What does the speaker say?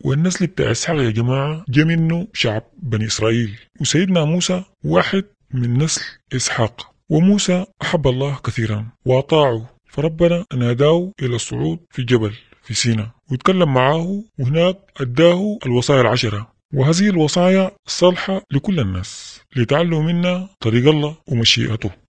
والنسل بتاع إسحاق يا جماعة جا منه شعب بني إسرائيل وسيدنا موسى واحد من نسل إسحاق وموسى أحب الله كثيرا وأطاعه فربنا ناداه إلى الصعود في جبل في سينا ويتكلم معاه وهناك أداه الوصايا العشرة وهذه الوصايا صالحة لكل الناس ليتعلموا منها طريق الله ومشيئته